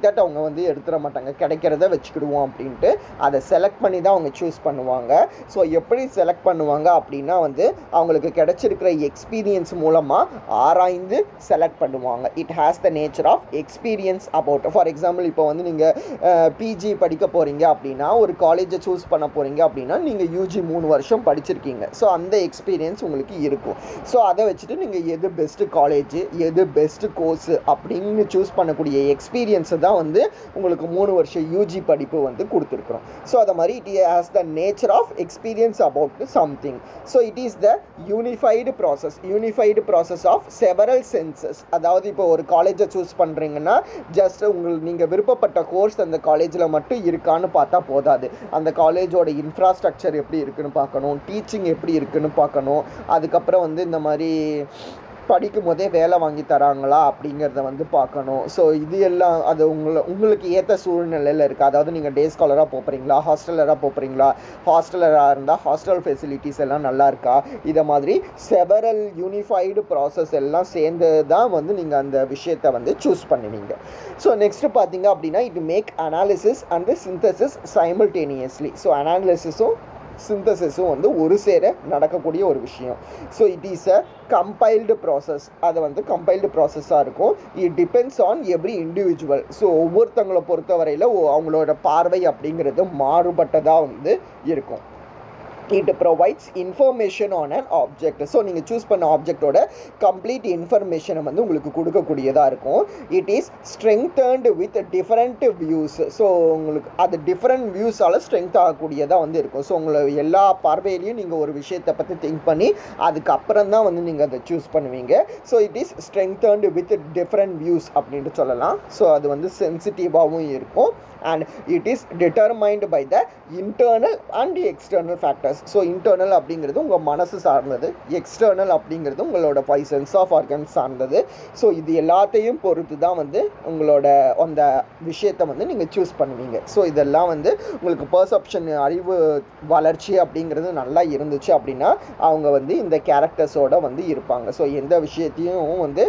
தட் அவங்க வந்து எடுத்துட மாட்டாங்க கிடைக்கிறத வச்சுக்கிடுவோம் அப்படின்ட்டு அதை செலக்ட் பண்ணி தான் அவங்க சூஸ் பண்ணுவாங்க ஸோ எப்படி செலக்ட் பண்ணுவாங்க அப்படின்னா வந்து அவங்களுக்கு கிடைச்சிருக்கிற எக்ஸ்பீரியன்ஸ் மூலமாக ஆராய்ந்து செலக்ட் பண்ணுவாங்க it has the nature of experience about for example இப்போ வந்து நீங்கள் பிஜி படிக்க போகிறீங்க அப்படின்னா ஒரு காலேஜை சூஸ் பண்ண போகிறீங்க அப்படின்னா நீங்கள் யூஜி மூணு வருஷம் படிச்சிருக்கீங்க ஸோ அந்த எக்ஸ்பீரியன்ஸ் உங்களுக்கு இருக்கும் ஸோ அதை வச்சுட்டு நீங்கள் எது பெஸ்ட்டு காலேஜ் எது பெஸ்ட்டு கோர்ஸு அப்படின்னு சூஸ் பண்ணக்கூடிய எக்ஸ்பீரியன்ஸை தான் வந்து உங்களுக்கு மூணு வருஷம் யூஜி படிப்பு வந்து கொடுத்துருக்குறோம் ஸோ அதை மாதிரி it has the nature of experience about something so it is the unified process unified process of several senses அதாவது இப்போ ஒரு காலேஜை சூஸ் பண்ணுறீங்கன்னா ஜஸ்ட் உங்களுக்கு நீங்கள் விருப்பப்பட்ட கோர்ஸ் அந்த காலேஜில் மட்டும் இருக்கான்னு பார்த்தா போதாது அந்த காலேஜோட இன்ஃப்ராஸ்ட்ரக்சர் எப்படி இருக்குன்னு பார்க்கணும் டீச்சிங் எப்படி இருக்குன்னு பார்க்கணும் அதுக்கப்புறம் வந்து இந்த மாதிரி படிக்கும் போதே வேலை வாங்கி தராங்களா அப்படிங்கிறத வந்து பார்க்கணும் ஸோ இது எல்லாம் அது உங்களை உங்களுக்கு ஏற்ற சூழ்நிலையில் இருக்குது அதாவது நீங்கள் டே ஸ்காலராக போகிறீங்களா ஹாஸ்டலராக போகிறீங்களா ஹாஸ்டலராக இருந்தால் ஹாஸ்டல் ஃபெசிலிட்டிஸ் எல்லாம் நல்லா இருக்கா இதை மாதிரி செவரல் யூனிஃபைடு ப்ராசஸ் எல்லாம் சேர்ந்து தான் வந்து நீங்கள் அந்த விஷயத்தை வந்து சூஸ் பண்ணுவீங்க ஸோ நெக்ஸ்ட்டு பார்த்தீங்க அப்படின்னா இது make analysis and synthesis simultaneously so அனாலிசிஸும் சிந்தசிஸும் வந்து ஒரு சேர நடக்கக்கூடிய ஒரு விஷயம் so it is a compiled process அது வந்து கம்பைல்டு ப்ராசஸாக இருக்கும் it depends on every individual so ஒவ்வொருத்தவங்களை பொறுத்தவரையில் அவங்களோட பார்வை அப்படிங்கிறது மாறுபட்டதாக வந்து இருக்கும் it provides information on an object so நீங்கள் சூஸ் பண்ண ஆப்ஜெக்டோட கம்ப்ளீட் இன்ஃபர்மேஷனை வந்து உங்களுக்கு கொடுக்கக்கூடியதாக இருக்கும் it is strengthened with different views so உங்களுக்கு அது டிஃப்ரெண்ட் வியூஸால் ஸ்ட்ரென்த் ஆகக்கூடியதாக வந்து இருக்கும் ஸோ உங்களை எல்லா பார்வையிலையும் நீங்கள் ஒரு விஷயத்தை பற்றி திங்க் பண்ணி அதுக்கப்புறம் தான் வந்து நீங்கள் அதை சூஸ் பண்ணுவீங்க so it is strengthened with different views அப்படின்ட்டு சொல்லலாம் ஸோ அது வந்து சென்சிட்டிவாகவும் இருக்கும் and it is determined by the internal and external factors so internal அப்படிங்கிறது உங்கள் மனசு சார்ந்தது எக்ஸ்டர்னல் அப்படிங்கிறது உங்களோட ஃபைவ் சென்ஸ் ஆஃப் ஆர்கன்ஸ் சார்ந்தது ஸோ இது எல்லாத்தையும் பொறுத்து தான் வந்து உங்களோட அந்த விஷயத்தை வந்து நீங்கள் சூஸ் பண்ணுவீங்க ஸோ இதெல்லாம் வந்து உங்களுக்கு பர்செப்ஷன் அறிவு வளர்ச்சி அப்படிங்கிறது நல்லா இருந்துச்சு அப்படின்னா அவங்க வந்து இந்த கேரக்டர்ஸோட வந்து இருப்பாங்க ஸோ எந்த விஷயத்தையும் வந்து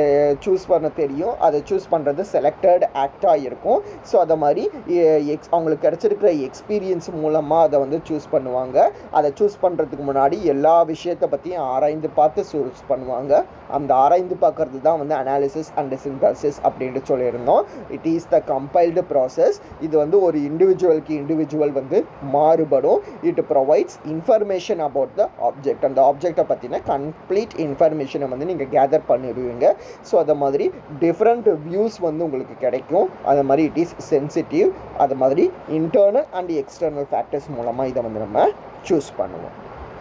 சூஸ் பண்ண தெரியும் அதை சூஸ் பண்ணுறது செலக்டட் ஆக்டாக இருக்கும் ஸோ அதை மாதிரி எக்ஸ் அவங்களுக்கு கிடச்சிருக்கிற எக்ஸ்பீரியன்ஸ் மூலமாக அதை வந்து சூஸ் பண்ணுவாங்க அதை சூஸ் பண்ணுறதுக்கு முன்னாடி எல்லா விஷயத்தை பற்றியும் ஆராய்ந்து பார்த்து சூஸ் பண்ணுவாங்க அந்த ஆராய்ந்து பார்க்கறது தான் வந்து அனாலிசிஸ் அண்ட் சிந்தசிஸ் அப்படின்ட்டு சொல்லியிருந்தோம் it is the compiled process இது வந்து ஒரு இண்டிவிஜுவலுக்கு இண்டிவிஜுவல் வந்து மாறுபடும் it provides information about the object அந்த ஆப்ஜெக்டை பற்றின கம்ப்ளீட் இன்ஃபர்மேஷனை வந்து நீங்கள் கேதர் பண்ணிடுவீங்க ஸோ அதை மாதிரி டிஃப்ரெண்ட் வியூஸ் வந்து உங்களுக்கு கிடைக்கும் அது மாதிரி இட் இஸ் சென்சிட்டிவ் அது மாதிரி இன்டர்னல் அண்ட் எக்ஸ்டர்னல் ஃபேக்டர்ஸ் மூலமாக இதை வந்து நம்ம சூஸ் பண்ணுவோம்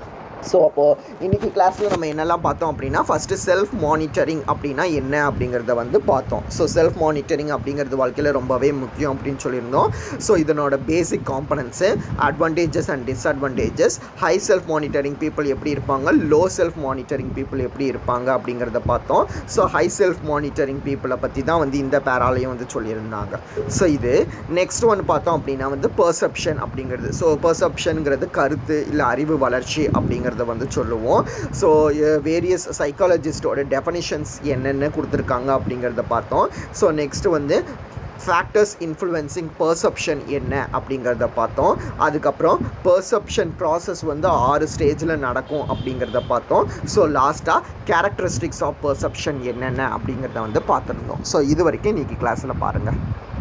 ஸோ அப்போது இன்றைக்கி கிளாஸில் நம்ம என்னெல்லாம் பார்த்தோம் அப்படின்னா ஃபஸ்ட்டு செல்ஃப் மானிட்டரிங் அப்படின்னா என்ன அப்படிங்கிறத வந்து பார்த்தோம் ஸோ செல்ஃப் மானிட்டரிங் அப்படிங்கிறது வாழ்க்கையில் ரொம்பவே முக்கியம் அப்படின்னு சொல்லியிருந்தோம் ஸோ இதனோட basic components advantages and disadvantages high self monitoring people எப்படி இருப்பாங்க லோ செல்ஃப் மானிட்டரிங் பீப்புள் எப்படி இருப்பாங்க அப்படிங்கிறத பார்த்தோம் ஸோ ஹை செல்ஃப் மானிட்டரிங் பீப்புளை பற்றி தான் வந்து இந்த பேராலையும் வந்து சொல்லியிருந்தாங்க ஸோ இது நெக்ஸ்ட் ஒன்று பார்த்தோம் அப்படின்னா வந்து பர்செப்ஷன் அப்படிங்கிறது ஸோ பர்செப்ஷனுங்கிறது கருத்து இல்லை அறிவு வளர்ச்சி அப்படிங்கிறது அப்படிங்கிறத வந்து சொல்லுவோம் ஸோ வேரியஸ் சைக்காலஜிஸ்டோட டெஃபனிஷன்ஸ் என்னென்ன கொடுத்துருக்காங்க அப்படிங்கிறத பார்த்தோம் ஸோ நெக்ஸ்ட் வந்து ஃபேக்டர்ஸ் இன்ஃப்ளூயன்சிங் பர்செப்ஷன் என்ன அப்படிங்கிறத பார்த்தோம் அதுக்கப்புறம் பர்செப்ஷன் ப்ராசஸ் வந்து ஆறு ஸ்டேஜில் நடக்கும் அப்படிங்கிறத பார்த்தோம் ஸோ லாஸ்ட்டாக கேரக்டரிஸ்டிக்ஸ் ஆஃப் பர்செப்ஷன் என்னென்ன அப்படிங்கிறத வந்து பார்த்துருந்தோம் ஸோ இது வரைக்கும் இன்றைக்கி கிளாஸில் பாருங்கள்